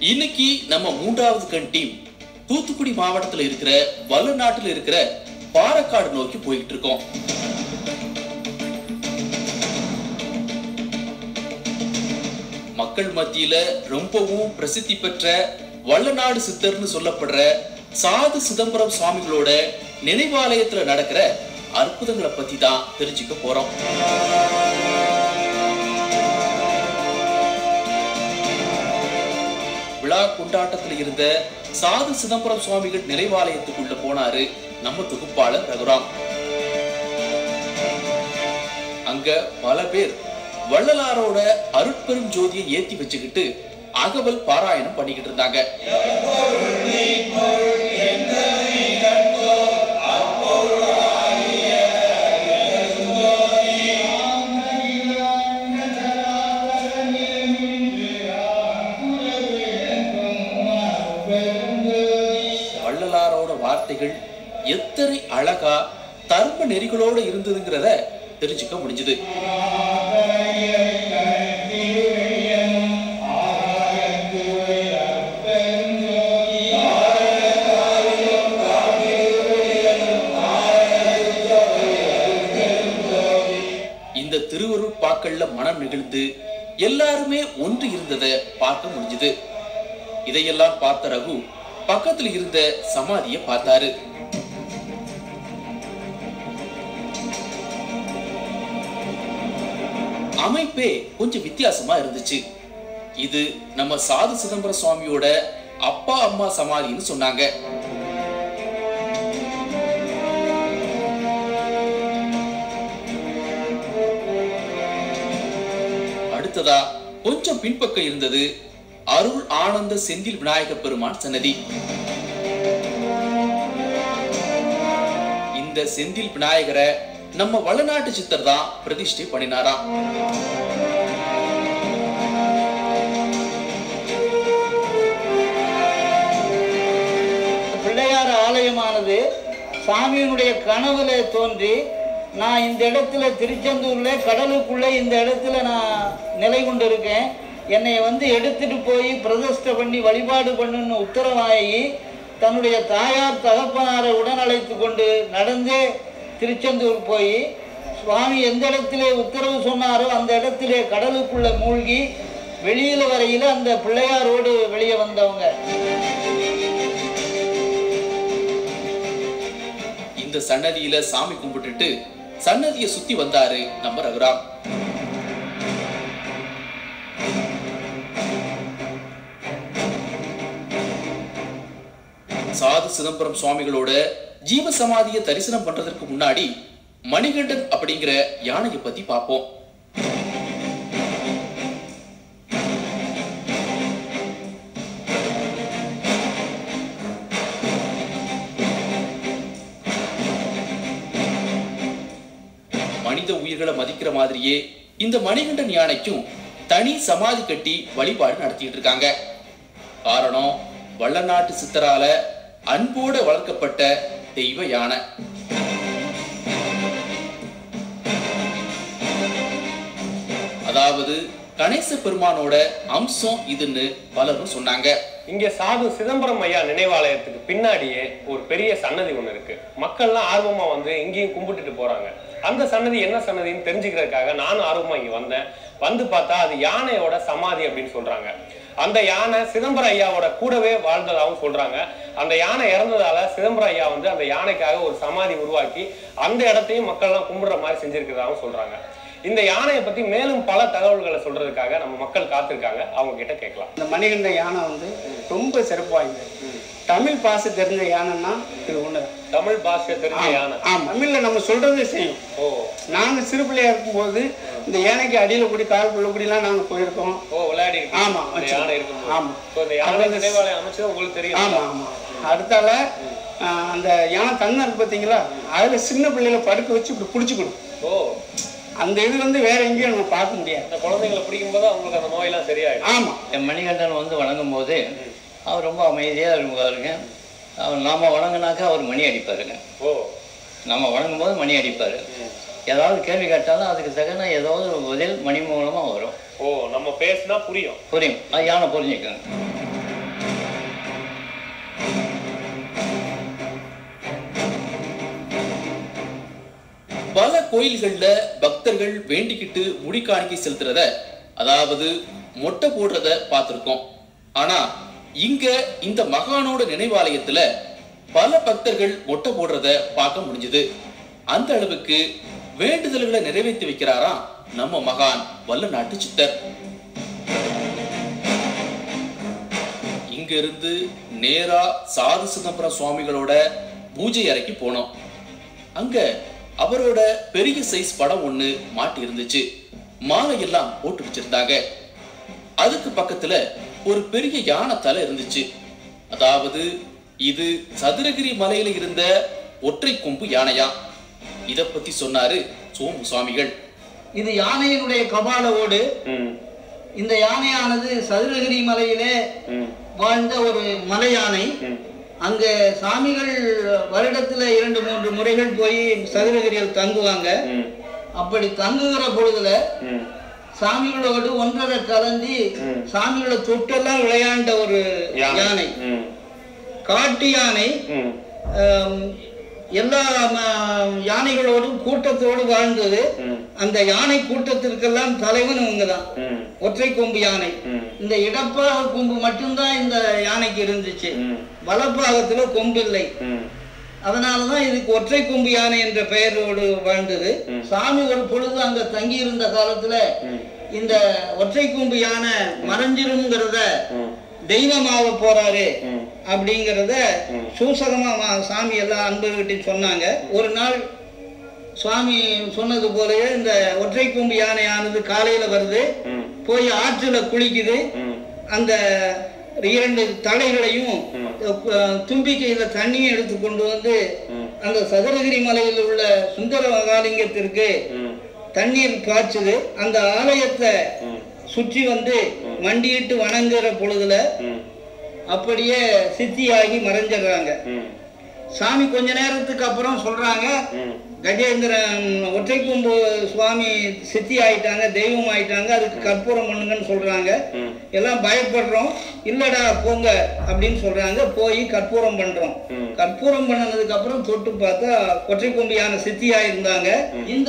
இன்னைக்கு நம்ம மூன்றாவது கண் டீம் தூத்துக்குடி மாவட்டத்துல இருக்கிற வல்லநாட்டுல இருக்கிற பாலக்காடு நோக்கி போயிட்டு இருக்கோம் மக்கள் மத்தியில ரொம்பவும் பிரசித்தி பெற்ற வல்லநாடு சித்தர்னு சொல்லப்படுற சாது சிதம்பரம் சுவாமிகளோட நினைவாலயத்துல நடக்கிற அற்புதங்களை பத்தி தான் தெரிஞ்சுக்க போறோம் விழா கொண்டாட்டத்தில் இருந்த சாது சிதம்பரம் சுவாமிகள் நினைவாலயத்துக்குள்ள போனாரு நம்ம தொகுப்பாளர் ரகுராம் அங்க பல பேர் வள்ளலாரோட அருட்பெரும் ஜோதியை ஏத்தி வச்சுக்கிட்டு அகவல் பாராயணம் பண்ணிக்கிட்டு இருந்தாங்க வள்ளலாரோட வார்த்தைகள் எத்தனை அழகா தர்ம நெறிகளோட இருந்ததுங்கிறத தெரிஞ்சுக்க முடிஞ்சது இந்த திருவருட்பாக்கள்ல மனம் நெகிழ்ந்து எல்லாருமே ஒன்று இருந்ததை பார்க்க முடிஞ்சது இதையெல்லாம் பார்த்த ரகு பக்கத்துல இருந்த சமாதியை பார்த்தாரு அமைப்பே கொஞ்சம் வித்தியாசமா இருந்துச்சு இது நம்ம சாது சிதம்பர சுவாமியோட அப்பா அம்மா சமாதின்னு சொன்னாங்க அடுத்ததா கொஞ்சம் பின்பக்கம் இருந்தது அருள் ஆனந்த செந்தில் விநாயக பெருமான் சன்னதி இந்த செந்தில் விநாயகரை நம்ம வளநாட்டு சித்தர் தான் பிரதிஷ்டை பண்ணினாராம் பிள்ளையார் ஆலயமானது சாமியினுடைய கனவுல தோன்றி நான் இந்த இடத்துல திருச்செந்தூர்ல கடலுக்குள்ள இந்த இடத்துல நான் நிலை கொண்டிருக்கேன் என்னை வந்து எடுத்துட்டு போய் பிரதிஷ்டை பண்ணி வழிபாடு பண்ணுன்னு உத்தரவாகி தன்னுடைய தாயார் தகப்பனாரை உடன் அழைத்து கொண்டு நடந்தே திருச்செந்தூர் போய் சுவாமி எந்த இடத்திலே உத்தரவு சொன்னாரோ அந்த இடத்திலே கடலுக்குள்ள மூழ்கி வெளியில வரையில அந்த பிள்ளையாரோடு வெளியே வந்தவங்க இந்த சன்னதியில சாமி கும்பிட்டுட்டு சன்னதியை சுத்தி வந்தாரு நம்ம ரகுராம் சாது சிதம்பரம் சுவாமிகளோட ஜீவ சமாதியை தரிசனம் பண்றதற்கு முன்னாடி மணிகண்டன் அப்படிங்கிற யானையை பத்தி பார்ப்போம் மனித உயிர்களை மதிக்கிற மாதிரியே இந்த மணிகண்டன் யானைக்கும் தனி சமாதி கட்டி வழிபாடு நடத்திட்டு இருக்காங்க காரணம் வள்ளநாட்டு சித்தரால அன்போட வளர்க்கப்பட்ட தெய்வ யானை அதாவது கணேச பெருமானோட அம்சம் இதுன்னு பலரும் சொன்னாங்க இங்க சாது சிதம்பரம் ஐயா நினைவாலயத்துக்கு பின்னாடியே ஒரு பெரிய சன்னதி ஒண்ணு இருக்கு மக்கள்லாம் ஆர்வமா வந்து இங்கேயும் கும்பிட்டுட்டு போறாங்க அந்த சன்னதி என்ன சன்னதின்னு தெரிஞ்சுக்கிறதுக்காக நானும் ஆர்வமா இங்க வந்தேன் வந்து பார்த்தா அது யானையோட சமாதி அப்படின்னு சொல்றாங்க அந்த யானை சிதம்பரம் ஐயாவோட கூடவே வாழ்ந்ததாகவும் சொல்றாங்க அந்த யானை இறந்ததால சிதம்பரம் ஐயா வந்து அந்த யானைக்காக ஒரு சமாதி உருவாக்கி அந்த இடத்தையும் மக்கள்லாம் கும்பிடுற மாதிரி செஞ்சிருக்கிறதாகவும் சொல்றாங்க இந்த யானையை பத்தி மேலும் பல தகவல்களை சொல்றதுக்காக நம்ம மக்கள் காத்திருக்காங்க அவங்க கிட்ட கேட்கலாம் இந்த மணிகண்ட யானை வந்து ரொம்ப சிறப்பு வாய்ந்தது தமிழ் பாசை தெரிஞ்ச யானைன்னா இது ஒன்று தமிழ் பாஷை தெரிஞ்ச யானை ஆமாம் தமிழில் நம்ம சொல்றதே செய்யும் ஓ நாங்கள் சிறு பிள்ளையா இருக்கும்போது இந்த யானைக்கு அடியில் கூடி கால் புள்ள கூடிலாம் நாங்கள் போயிருக்கோம் ஓ விளையாடி இருக்கீங்க. ஆமா, இந்த வச்சிருக்கோம். யானை இருக்கும் ஆமா. இப்போ இந்த யானை நினைவாலயம் அமைச்சது உங்களுக்கு தெரியும் ஆமாம் ஆமாம் அடுத்தால ஆஹ், அந்த யானை தன்னை இருக்கு பார்த்தீங்களா அதில் சின்ன பிள்ளைகளை படுக்க வச்சு இப்படி பிடிச்சிக்கணும் ஓ அந்த இது வந்து வேற எங்கேயும் நம்ம பார்க்க முடியாது இந்த குழந்தைங்களை பிடிக்கும் போது அவங்களுக்கு அந்த நோயெல்லாம் சரியாயிடும் ஆமாம் என் மணிகண்டன் வந்து வணங்கும் போது அவர் ரொம்ப அமைதியாக இருப்பாருங்க அவர் நாம வணங்கினாக்கா அவர் மணி அடிப்பாருங்க ஓ நம்ம வணங்கும் போது மணி அடிப்பார் ஏதாவது கேள்வி கேட்டாலும் அதுக்கு தகுந்த ஏதாவது ஒரு பதில் மணி மூலமாக வரும் ஓ நம்ம பேசினா புரியும் புரியும் அது யானை புரிஞ்சுக்கோங்க பல கோயில்கள்ல பக்தர்கள் வேண்டிக்கிட்டு முடி காணிக்கை செலுத்துறத அதாவது மொட்டை போடுறத பார்த்திருக்கோம் ஆனா இங்க இந்த மகானோட நினைவாலயத்துல பல பக்தர்கள் மொட்டை போடுறத பார்க்க முடிஞ்சது அந்த அளவுக்கு வேண்டுதல்களை நிறைவேற்றி வைக்கிறாராம் நம்ம மகான் வல்ல நாட்டு சித்தர் இங்க இருந்து நேரா சாது சிதம்பரம் சுவாமிகளோட பூஜை அறைக்கு போனோம் அங்க அவரோட பெரிய சைஸ் படம் ஒண்ணு மாட்டி இருந்துச்சு மாலை எல்லாம் போட்டு வச்சிருந்தாங்க அதுக்கு பக்கத்துல ஒரு பெரிய யானை தலை இருந்துச்சு அதாவது இது சதுரகிரி மலையில இருந்த ஒற்றை கொம்பு யானையா இத பத்தி சொன்னாரு சோமு சுவாமிகள் இது யானையினுடைய கபால ஓடு ம் இந்த யானையானது சதுரகிரி மலையிலே ம் வாழ்ந்த ஒரு மலை யானை ம் அங்க சாமிகள் வருடத்துல இரண்டு மூன்று முறைகள் போய் சதுரகிரியில் தங்குவாங்க ம் அப்படி தங்குகிற பொழுதுல ம் சாமிகளோடு ஒன்றரை கலந்து ம். சாமிகளை தொட்டெல்லாம் விளையாண்ட ஒரு யானை ம் காட்டு யானை ம் ஆம், எல்லா ம- யானைகளோடும் கூட்டத்தோடு வாழ்ந்தது ம் அந்த யானை கூட்டத்திற்கெல்லாம் தலைவன் இவங்க தான் ம் ஒற்றை கொம்பு யானை ம் இந்த இடப்பாக கொம்பு மட்டும்தான் இந்த யானைக்கு இருந்துச்சு ம் வலப்பாகத்துல கொம்பு இல்லை ம் அதனாலதான் இதுக்கு ஒற்றை கொம்பு யானை என்ற பெயரோடு வாழ்ந்தது சாமி ஒரு பொழுது அங்க தங்கி இருந்த காலத்துல ம் இந்த ஒற்றை கொம்பு யானை மறைஞ்சிருங்கிறத ம் தெய்வமாக போறாரு ம் அப்படிங்கிறத ம். சூசகமா மா- சாமி எல்லாம் அன்பர்கிட்ட சொன்னாங்க ஒரு நாள் சுவாமி சொன்னது போலவே இந்த ஒற்றை கொம்பு யானையானது காலையில வருது ம் போய் ஆற்றுல குளிக்குது ம் அந்த இரண்டு தலைகளையும் ம். அஹ், தும்பிக்கையில தண்ணியும் எடுத்து கொண்டு வந்து ம் அந்த சதுரகிரி மலையில் உள்ள சுந்தர மகாலிங்கத்திற்கு ம் தண்ணீர் பாய்ச்சுது அந்த ஆலயத்தை ம் சுற்றி வந்து மண்டியிட்டு வணங்குற பொழுதுல ம் அப்படியே சித்தியாகி மறைஞ்சிடுறாங்க ம் சாமி கொஞ்ச நேரத்துக்கு அப்புறம் சொல்றாங்க ம் கஜேந்திரன் ஒற்றைக்கொம்பு சுவாமி சித்தி ஆயிட்டாங்க தெய்வம் ஆயிட்டாங்க அதுக்கு கற்பூரம் பண்ணுங்கன்னு சொல்றாங்க ம் எல்லாம் பயப்படுறோம் இல்லடா போங்க அப்படின்னு சொல்றாங்க போய் கற்பூரம் பண்றோம் ம். கற்பூரம் பண்ணதுக்கு அப்புறம் தொட்டு பார்த்தா ஒற்றை கொம்பியான சித்தியா இருந்தாங்க இந்த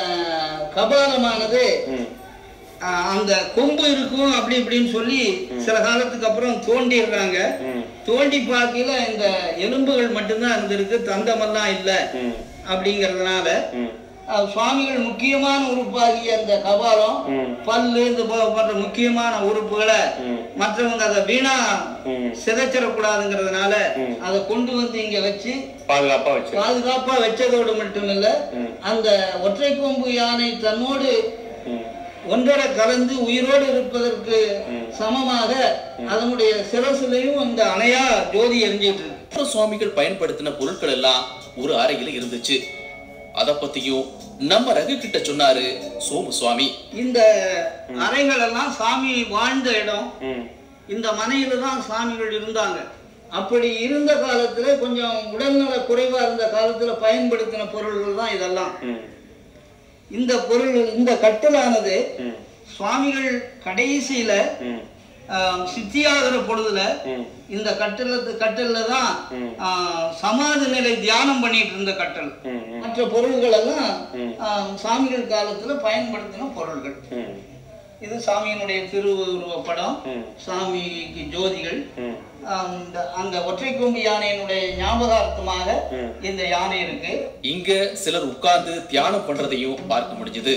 கபாலமானது ம் ஆஹ், அந்த கொம்பு இருக்கும் அப்படி இப்படின்னு சொல்லி சில காலத்துக்கு அப்புறம் தோண்டிடுறாங்க ம் தோண்டி பார்க்கல இந்த எலும்புகள் மட்டும்தான் இருந்திருக்கு தந்தமெல்லாம் இல்லை ம் அப்படிங்கிறதுனால ம் அஹ், சுவாமிகள் முக்கியமான உறுப்பாகிய அந்த கபாலம் ம் பல்லு இது போ- போன்ற முக்கியமான உறுப்புகளை ம் மற்றவங்க அதை வீணா ம் சிதைச்சிடக்கூடாதுங்கிறதுனால ம். அதை கொண்டு வந்து இங்க வச்சு பாதுகாப்பா வச்சு பாதுகாப்பா வச்சதோடு மட்டுமில்ல ம் அந்த ஒற்றை கொம்பு யானை தன்னோடு ம் ஒன்றரை கலந்து உயிரோடு இருப்பதற்கு ம். சமமாக அதனுடைய சிரசிலையும் அந்த அணையா ஜோதி எரிஞ்சிட்டு இருக்கு அப்புறம் சுவாமிகள் பயன்படுத்தின பொருட்கள் எல்லாம் ஒரு அறையில இருந்துச்சு அத பத்தியும் நம்ம ரகு கிட்ட சொன்னாரு சோமு சுவாமி இந்த அறைகள் எல்லாம் சாமி வாழ்ந்த இடம் ம் இந்த மனையில தான் சாமிகள் இருந்தாங்க அப்படி இருந்த காலத்துல கொஞ்சம் உடல்நல குறைவா இருந்த காலத்துல பயன்படுத்தின பொருள்கள் தான் இதெல்லாம் ம் இந்த பொருள் இந்த கட்டலானது ம் சுவாமிகள் கடைசியில ம் ஆஹ், சித்தியாகிற பொழுதுல ம் இந்த கட்டல கட்டல்ல தான் ம். ஆஹ், சமாதி நிலை தியானம் பண்ணிட்டு இருந்த கட்டல் ம் ம் மற்ற பொருள்கள் எல்லாம் ம். ஆஹ், சாமிகள் காலத்துல பயன்படுத்தின பொருள்கள் ம் இது சாமியினுடைய திருவுருவ படம் ம். சாமிக்கு ஜோதிகள் ம் ஆஹ், இந்த அந்த ஒற்றை கொம்பு யானையினுடைய ஞாபகார்த்தமாக ம். இந்த யானை இருக்கு இங்க சிலர் உட்கார்ந்து தியானம் பண்றதையும் பார்க்க முடிஞ்சது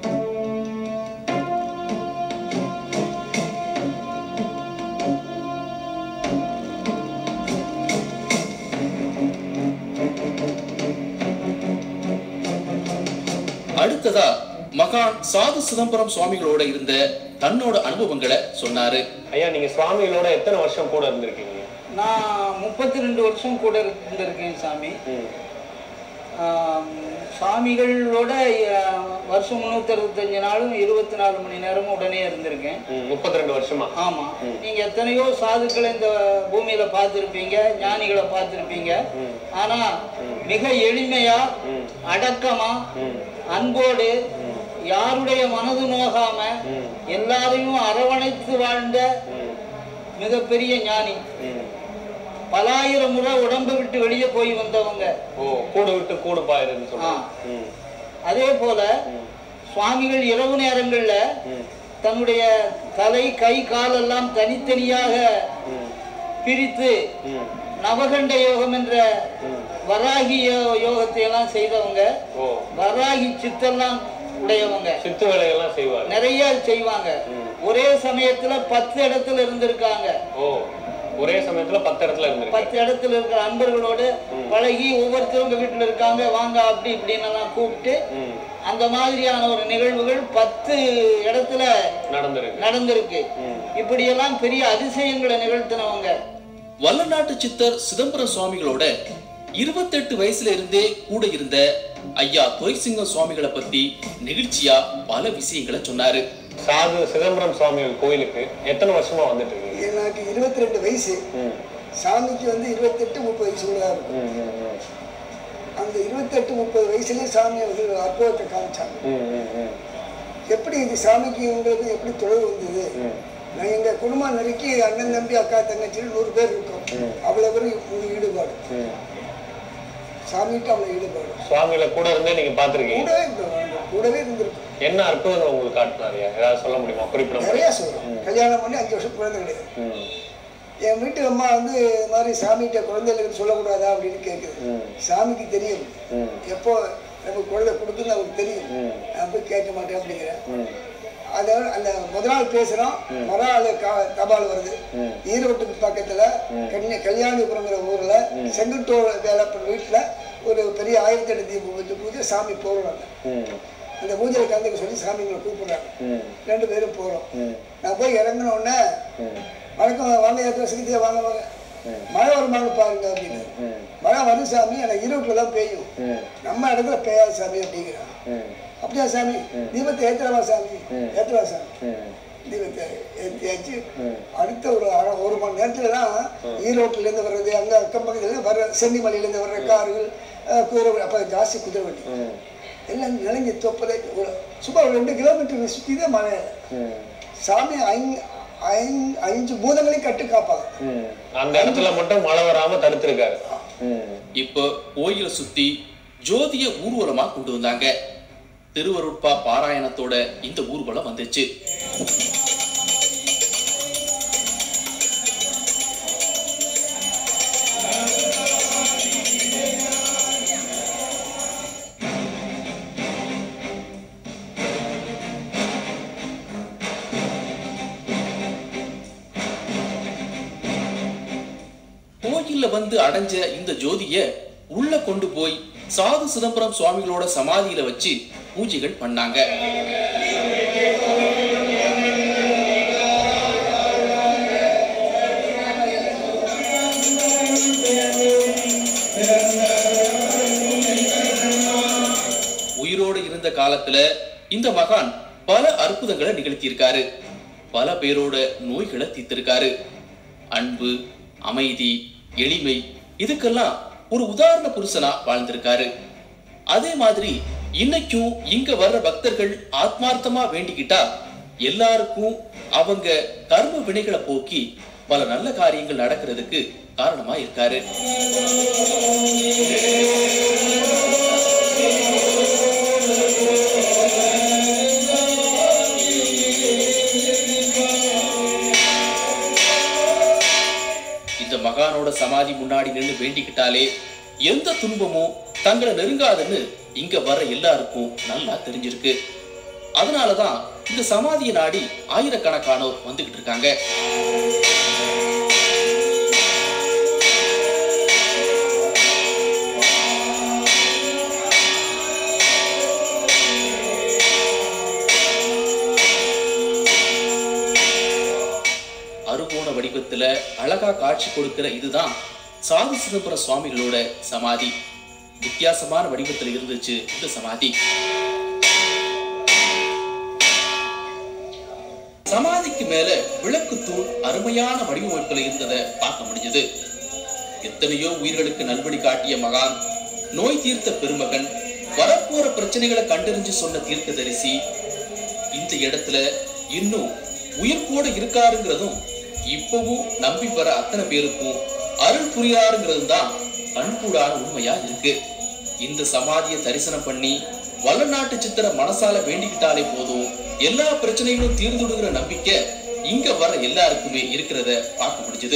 அடுத்ததா மகான் சாது சிதம்பரம் சுவாமிகளோட இருந்த தன்னோட அனுபவங்களை சொன்னாரு ஐயா நீங்க சுவாமிகளோட எத்தனை வருஷம் கூட இருந்திருக்கீங்க நான் முப்பத்தி ரெண்டு வருஷம் கூட இருந்திருக்கேன் சாமி ம் ஆம், சாமிகளோட அஹ், வருஷம் முந்நூற்றி அறுபத்தஞ்சு நாளும் இருபத்தி நாலு மணி நேரமும் உடனே இருந்திருக்கேன் ம் முப்பத்தி ரெண்டு வருஷமா ஆமா நீங்க எத்தனையோ சாதுக்களை இந்த பூமியில பார்த்திருப்பீங்க ஞானிகளை பார்த்திருப்பீங்க ம். ஆனா மிக எளிமையா ம் அடக்கமா ம் அன்போடு யாருடைய மனது நோகாம ம். எல்லாரையும் அரவணைத்து வாழ்ந்த ம் மிகப்பெரிய ஞானி ம் பலாயிரம் முறை உடம்பு விட்டு வெளியே போய் வந்தவங்க ஓ கூடு விட்டு கூடு பாயிருன்னு சொல்றாங்க ம் அதே போல சுவாமிகள் இரவு நேரங்கள்ல ம். தன்னுடைய தலை கை காலெல்லாம் தனித்தனியாக பிரித்து ம். நவகண்ட யோகம் என்ற வராகி யோ- யோகத்தை எல்லாம் செய்தவங்க ஓ வராகி சித்தெல்லாம் உடையவங்க சித்து வேலைகள்லாம் செய்வார் நிறைய செய்வாங்க ஒரே சமயத்துல பத்து இடத்துல இருந்திருக்காங்க ஓ ஒரே சமயத்துல பத்து இடத்துல இருந்திருக்கு பத்து இடத்துல இருக்கிற அன்பர்களோடு பழகி ஒவ்வொருத்தவங்க வீட்டுல இருக்காங்க வாங்க அப்படி இப்படின்னு எல்லாம் கூப்பிட்டு ம். அந்த மாதிரியான ஒரு நிகழ்வுகள் பத்து இடத்துல நடந்திருக்கு நடந்திருக்கு ம். இப்படியெல்லாம் பெரிய அதிசயங்களை நிகழ்த்தினவங்க வல்லநாட்டு சித்தர் சிதம்பரம் சுவாமிகளோட இருபத்தெட்டு வயசுல இருந்தே கூட இருந்த ஐயா துரைசிங்கம் சுவாமிகளை பத்தி நெகிழ்ச்சியா பல விஷயங்களை சொன்னாரு சாது சிதம்பரம் சுவாமிகள் கோயிலுக்கு எத்தனை வருஷமா வந்துட்டு இருக்கீங்க எனக்கு இருபத்தி ரெண்டு வயசு ம். சாமிக்கு வந்து இருபத்தெட்டு முப்பது வயசு கூட தான் இருக்கும் ம், ம், ம். அந்த இருபத்தெட்டு முப்பது வயசுலேயே சாமி வந்து ஒரு அற்புதத்தை காமிச்சாங்க ம், ம், ம். எப்படி இது சாமிக்கு உங்களுக்கு எப்படி தொடர்பு வந்தது நான் எங்கள் குடும்பம் நெருக்கி அண்ணன் தம்பி அக்கா தங்கச்சின்னு நூறு பேர் இருக்கோம் அவ்வளோ பேரும் உங்க ஈடுபாடு ம். சாமிகிட்ட அவ்வளோ ஈடுபாடு சுவாமிகளை கூட இருந்தே நீங்க பாத்திருக்கீங்க கூடவே இருந்தோம் கூடவே இருந்திருக்கும் என்ன அற்புதங்கள் உங்களுக்கு காட்டினாரியா ஏதாவது சொல்ல முடியுமா குறிப்பிட முடியுமா நிறையா சொல்லுவோம் கல்யாணம் பண்ணி அஞ்சு வருஷம் குழந்தை கிடையாது ம். என் வீட்டு அம்மா வந்து இது மாதிரி சாமிகிட்ட குழந்தைகளுக்கு சொல்லக்கூடாதா அப்படின்னு கேட்குது சாமிக்கு தெரியும் ம். எப்போ நம்ம குழந்தை கொடுக்குன்னு அவருக்கு தெரியும் ம். நான் போய் கேட்க மாட்டேன் அப்படிங்கிறேன் ம். அதனால அந்த முத நாள் பேசுகிறோம் மறுநாள் கா தபால் வருது ஈரோட்டுக்கு பக்கத்தில் கன்னிய கல்யாணிபுரங்கிற ஊரில் செங்குட்டோட வேலைப்பன் வீட்டில் ஒரு பெரிய ஆயிரத்தி எட்டு தீபம் வச்சு பூஜை சாமி போடுறாங்க ம். அந்த பூஜையில் கலந்துக்க சொல்லி சாமிங்களை கூப்பிடுறாங்க ம். ரெண்டு பேரும் போகிறோம் ம். நான் போய் இறங்கின உடனே ம். வணக்கம் வாங்க ஏற்ற சிகிச்சை வாங்க வாங்க மழை வருமானு பாருங்க அப்படின்னு ம். மழை வரும் சாமி எனக்கு ஈரோட்டில் தான் பெய்யும் ம். நம்ம இடத்துல பெய்யாது சாமி அப்படிங்கிறான் ம். அப்படியா சாமி தீபத்தை ஏத்துறவா சாமி ஏத்துறவா சாமி ம். தீபத்தை ஏற்றியாச்சு அடுத்த ஒரு அரை ஒரு மணி நேரத்துல தான் ஈரோட்டுல இருந்து வர்றது அங்க அக்கம் பக்கத்துல வர்ற சென்னிமலையில இருந்து வர்ற கார்கள் அஹ், குதிரை வண்டி, அப்ப ஜாஸ்தி குதிரை வண்டி எல்லாம் நிலங்கி தொப்பதை ஒரு சும்மா ஒரு ரெண்டு கிலோமீட்டர் சுற்றி தான் மழை ம். சாமி ஐந்து ஐந்து அஞ்சு பூதங்களையும் கட்டு காப்பாங்க ம். அந்த இடத்துல மட்டும் மழை வராம தடுத்திருக்காரு ம். இப்போ கோயிலை சுத்தி ஜோதிய ஊர்வலமா கொண்டு வந்தாங்க திருவருட்பா பாராயணத்தோட இந்த ஊர்வலம் வந்துச்சு கோயில்ல வந்து அடைஞ்ச இந்த ஜோதிய உள்ள கொண்டு போய் சாது சிதம்பரம் சுவாமிகளோட சமாதியில வச்சு பூஜைகள் பண்ணாங்க உயிரோடு இருந்த காலத்துல இந்த மகான் பல அற்புதங்களை நிகழ்த்தியிருக்காரு பல பேரோட நோய்களை தீர்த்திருக்காரு அன்பு அமைதி எளிமை இதுக்கெல்லாம் ஒரு உதாரண புருஷனா வாழ்ந்திருக்காரு அதே மாதிரி இன்னைக்கும் இங்க வர்ற பக்தர்கள் ஆத்மார்த்தமா வேண்டிக்கிட்டா எல்லாருக்கும் அவங்க கர்ம வினைகளை போக்கி பல நல்ல காரியங்கள் நடக்கிறதுக்கு காரணமா இருக்காரு இந்த மகானோட சமாதி முன்னாடி நின்று வேண்டிக்கிட்டாலே எந்த துன்பமும் தங்களை நெருங்காதுன்னு இங்க வர எல்லாருக்கும் நல்லா தெரிஞ்சிருக்கு அதனாலதான் இந்த சமாதியை நாடி ஆயிரக்கணக்கானோர் வந்துகிட்டு இருக்காங்க அருகோண வடிவத்துல அழகா காட்சி கொடுக்கிற இதுதான் சாது சிதம்பர சுவாமிகளோட சமாதி வித்தியாசமான வடிவத்துல இருந்துச்சு இந்த சமாதி சமாதிக்கு மேல விளக்கு தூண் அருமையான வடிவமைப்புல இருந்ததை பார்க்க முடிஞ்சது எத்தனையோ உயிர்களுக்கு நல்வழி காட்டிய மகான் நோய் தீர்த்த பெருமகன் வரப்போற பிரச்சனைகளை கண்டறிஞ்சு சொன்ன தீர்க்கதரிசி இந்த இடத்துல இன்னும் உயிர்ப்போட இருக்காருங்கிறதும் இப்பவும் நம்பி வர அத்தனை பேருக்கும் அருள் புரியாருங்கிறதும் தான் கண்கூடான உண்மையா இருக்கு இந்த சமாதியை தரிசனம் பண்ணி வல்லநாட்டு சித்தரை மனசால வேண்டிக்கிட்டாலே போதும் எல்லா பிரச்சனைகளும் தீர்ந்துடுகிற நம்பிக்கை இங்க வர எல்லாருக்குமே இருக்கிறத பார்க்க முடிஞ்சது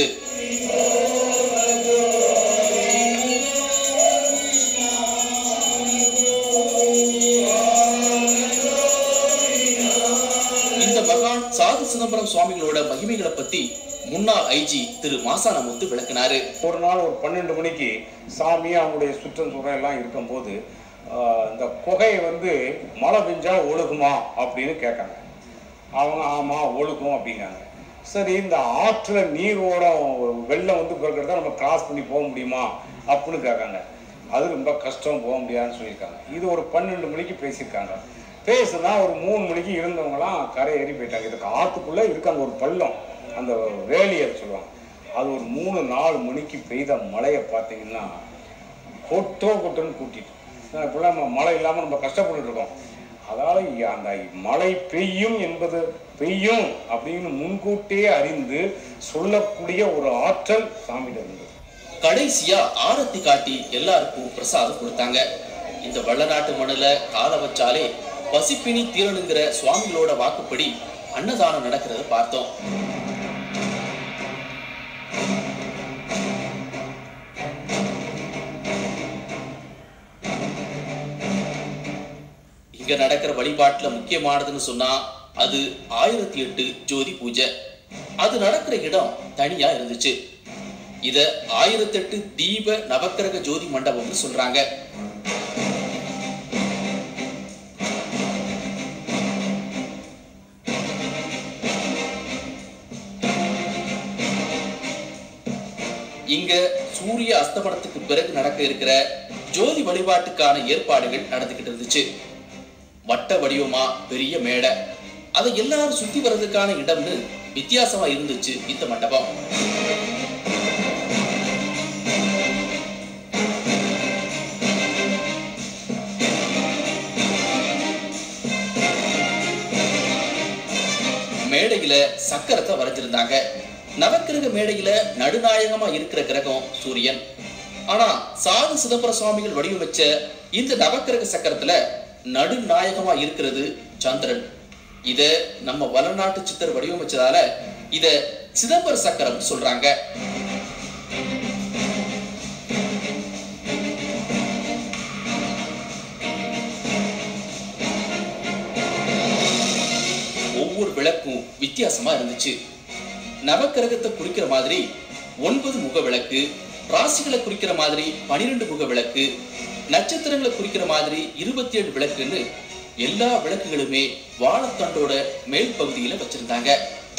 இந்த மகான் சாது சிதம்பரம் சுவாமிகளோட மகிமைகளை பத்தி முன்னாள் ஐஜி திரு மாசானமுத்து விளக்குனாரு ஒரு நாள் ஒரு பன்னெண்டு மணிக்கு சாமி அவங்களுடைய சுற்றம் சுரம் எல்லாம் இருக்கும்போது ஆஹ், இந்த குகை வந்து மழை பெஞ்சா ஒழுகுமா அப்படின்னு கேட்காங்க அவங்க ஆமாம் ஒழுகும் அப்படிங்காங்க சரி இந்த ஆற்றுல நீர் ஓடம் வெள்ளம் வந்து பிறக்கிறத நம்ம கிராஸ் பண்ணி போக முடியுமா அப்படின்னு கேட்காங்க அது ரொம்ப கஷ்டம் போக முடியாதுன்னு சொல்லியிருக்காங்க இது ஒரு பன்னெண்டு மணிக்கு பேசியிருக்காங்க பேசுனா ஒரு மூணு மணிக்கு இருந்தவங்கலாம் கரை ஏறி போயிட்டாங்க இதுக்கு ஆற்றுக்குள்ளே இருக்காங்க ஒரு பள்ளம் அந்த வேலியர் சொல்லுவாங்க அது ஒரு மூணு நாலு மணிக்கு பெய்த மழையை பார்த்தீங்கன்னா கொட்டோ கொட்டோன்னு கூட்டிட்டு இப்போல்லாம் நம்ம மழை இல்லாமல் நம்ம கஷ்டப்பட்டுட்டு இருக்கோம் அதாவது அந்த மழை பெய்யும் என்பது பெய்யும் அப்படின்னு முன்கூட்டியே அறிந்து சொல்லக்கூடிய ஒரு ஆற்றல் சாமியிட இருந்தது கடைசியா ஆரத்தி காட்டி எல்லாருக்கும் பிரசாதம் கொடுத்தாங்க இந்த வள்ளநாட்டு மண்ணுல கால வச்சாலே பசிப்பினி தீரணுங்கிற சுவாமிகளோட வாக்குப்படி அன்னதானம் நடக்கிறத பார்த்தோம் இங்க நடக்கிற வழிபாட்டுல முக்கியமானதுன்னு சொன்னா அது ஆயிரத்தி எட்டு ஜோதி பூஜை அது நடக்கிற இடம் தனியா இருந்துச்சு இத ஆயிரத்தெட்டு தீப நவக்கிரக ஜோதி மண்டபம்னு சொல்றாங்க இங்க சூரிய அஸ்தமனத்துக்கு பிறகு நடக்க இருக்கிற ஜோதி வழிபாட்டுக்கான ஏற்பாடுகள் நடந்துகிட்டு இருந்துச்சு வட்ட வடிவமா பெரிய மேடை அதை எல்லாரும் சுத்தி வர்றதுக்கான இடம்னு வித்தியாசமா இருந்துச்சு இந்த மண்டபம் மேடையில சக்கரத்தை வரைஞ்சிருந்தாங்க நவக்கிரக மேடையில நடுநாயகமா இருக்கிற கிரகம் சூரியன் ஆனா சாது சிதம்பர சுவாமிகள் வடிவமைச்ச இந்த நவக்கிரக சக்கரத்துல நடுநாயகமா இருக்கிறது சந்திரன் இத நம்ம வளநாட்டு சித்தர் வடிவமைச்சதால இத சிதம்பர சக்கரம் சொல்றாங்க ஒவ்வொரு விளக்கும் வித்தியாசமா இருந்துச்சு நவக்கிரகத்தை குறிக்கிற மாதிரி ஒன்பது முக விளக்கு ராசிகளை குறிக்கிற மாதிரி பனிரெண்டு முக விளக்கு நட்சத்திரங்களை குறிக்கிற மாதிரி இருபத்தி ஏழு விளக்குன்னு எல்லா விளக்குகளுமே வாழைத்தண்டோட மேல் பகுதியில வச்சிருந்தாங்க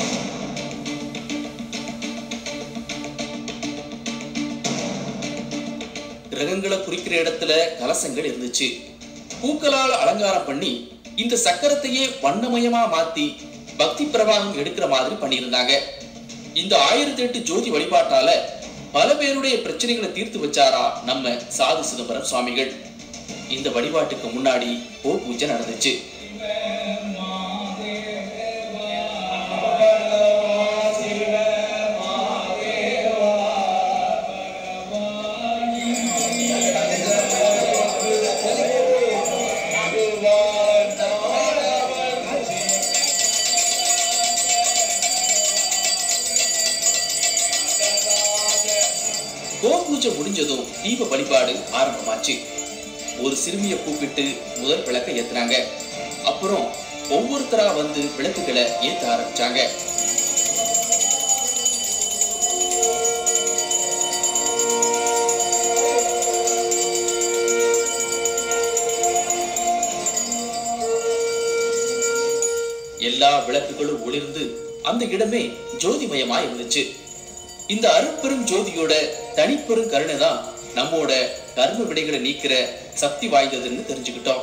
கிரகங்களை குறிக்கிற இடத்துல கலசங்கள் இருந்துச்சு பூக்களால் அலங்காரம் பண்ணி இந்த சக்கரத்தையே வண்ணமயமா மாத்தி பக்தி பிரவாகம் எடுக்கிற மாதிரி பண்ணியிருந்தாங்க இந்த ஆயிரத்தி எட்டு ஜோதி வழிபாட்டால பல பேருடைய பிரச்சனைகளை தீர்த்து வச்சாரா நம்ம சாது சிதம்பரம் சுவாமிகள் இந்த வழிபாட்டுக்கு முன்னாடி கோ பூஜை நடந்துச்சு கோ பூஜை முடிஞ்சதும் தீப வழிபாடு ஆரம்பமாச்சு ஒரு சிறுமியை கூப்பிட்டு முதல் விளக்கை ஏத்துனாங்க அப்புறம் ஒவ்வொருத்தரா வந்து விளக்குகளை ஏத்த ஆரம்பிச்சாங்க எல்லா விளக்குகளும் ஒளிர்ந்து அந்த இடமே ஜோதிமயமா இருந்துச்சு இந்த அருட்பெரும் ஜோதியோட தனிப்பெரும் கருணை தான் நம்மோட கர்ம விடைகளை நீக்கிற சக்தி வாய்ந்ததுன்னு தெரிஞ்சுக்கிட்டோம்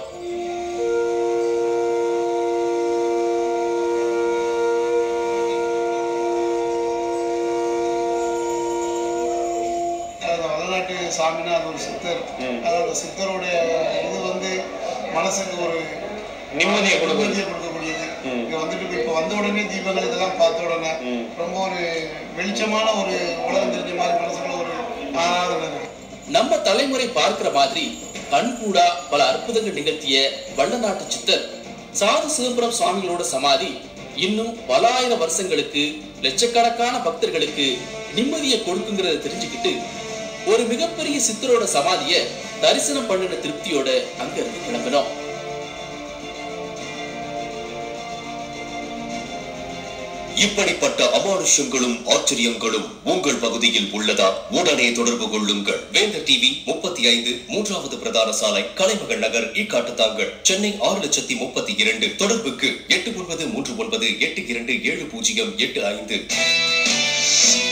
அதாவது வடநாட்டு சாமினா அது ஒரு சித்தர் அதாவது சித்தருடைய இது வந்து மனசுக்கு ஒரு நிம்மதியை கொடுக்கும் நிம்மதியை கொடுக்கக்கூடியது இங்க வந்துட்டு இப்போ வந்த உடனே தீபங்கள் இதெல்லாம் பார்த்த உடனே ரொம்ப ஒரு வெளிச்சமான ஒரு உலகம் தெரிஞ்ச மாதிரி மனசுக்குள்ள ஒரு ஆராதனை இருக்கு நம்ம தலைமுறை பார்க்கிற மாதிரி கண்கூடா பல அற்புதங்கள் நிகழ்த்திய வள்ளநாட்டு சித்தர் சாது சிதம்பரம் சுவாமிகளோட சமாதி இன்னும் பல ஆயிரம் வருஷங்களுக்கு லட்சக்கணக்கான பக்தர்களுக்கு நிம்மதியை கொடுக்குங்கிறத தெரிஞ்சுக்கிட்டு ஒரு மிகப்பெரிய சித்தரோட சமாதிய தரிசனம் பண்ணின திருப்தியோட அங்க இருந்து கிளம்பினோம் இப்படிப்பட்ட அமானுஷ்யங்களும் ஆச்சரியங்களும் உங்கள் பகுதியில் உள்ளதா உடனே தொடர்பு கொள்ளுங்கள் வேந்தர் டிவி முப்பத்தி ஐந்து மூன்றாவது பிரதான சாலை கலைமகள் நகர் ஈக்காட்டுத்தாங்கல் சென்னை ஆறு லட்சத்தி முப்பத்தி இரண்டு தொடர்புக்கு எட்டு ஒன்பது மூன்று ஒன்பது எட்டு இரண்டு ஏழு பூஜ்ஜியம் எட்டு ஐந்து